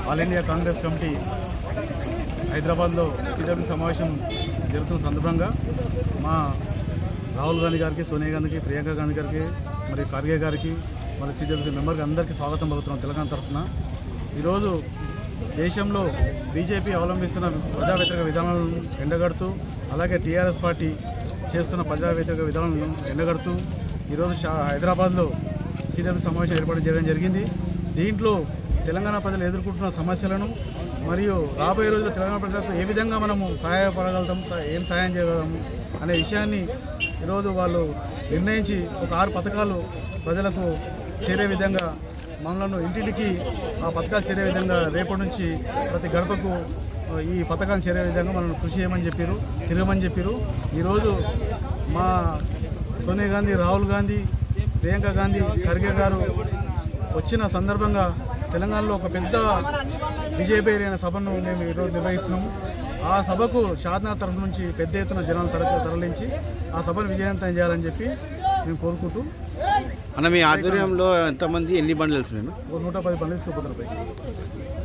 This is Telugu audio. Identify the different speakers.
Speaker 1: ఆల్ ఇండియా కాంగ్రెస్ కమిటీ హైదరాబాద్లో సిడబ్ల్యూ సమావేశం జరుగుతున్న సందర్భంగా మా రాహుల్ గాంధీ గారికి సోనియా గాంధీకి ప్రియాంక గాంధీ గారికి మరి ఖర్గే గారికి మరి సిడబ్ల్యూసీ మెంబర్కి అందరికీ స్వాగతం పలుకుతున్నాం తెలంగాణ తరఫున ఈరోజు దేశంలో బీజేపీ అవలంబిస్తున్న ప్రజా వ్యతిరేక విధానాలను ఎండగడుతూ అలాగే టీఆర్ఎస్ పార్టీ చేస్తున్న ప్రజా వ్యతిరేక విధానాలను ఎండగడుతూ ఈరోజు షా హైదరాబాద్లో సిడబ్ల్యూ సమావేశం ఏర్పాటు చేయడం జరిగింది దీంట్లో తెలంగాణ ప్రజలు ఎదుర్కొంటున్న సమస్యలను మరియు రాబోయే రోజుల్లో తెలంగాణ ప్రజలకు ఏ విధంగా మనము సహాయపడగలుగుతాం స- ఏం సహాయం చేయగలము అనే విషయాన్ని ఈరోజు వాళ్ళు నిర్ణయించి ఒక ఆరు పథకాలు ప్రజలకు చేరే విధంగా మనలను ఇంటింటికి ఆ పథకాలు చేరే విధంగా రేపటి నుంచి ప్రతి గడపకు ఆ, ఈ పథకాలు చేరే విధంగా మనల్ని కృషి చేయమని చెప్పారు తిరగమని చెప్పారు ఈరోజు మా సోనియా గాంధీ రాహుల్ గాంధీ ప్రియాంక గాంధీ ఖర్గే గారు వచ్చిన సందర్భంగా తెలంగాణలో ఒక పెద్ద విజయపేరైన సభను మేము ఈరోజు నిర్వహిస్తున్నాము ఆ సభకు షాద్నాథ్ తరఫు నుంచి పెద్ద ఎత్తున జనాలు తర తరలించి ఆ సభను విజయవంతం చేయాలని చెప్పి మేము కోరుకుంటూ
Speaker 2: అన్న మీ ఆధ్వర్యంలో ఎంతమంది ఎన్ని బండ్లు వెళ్తున్నాయి
Speaker 1: ఒక నూట పది పనులు తీసుకుపోతారు పైకి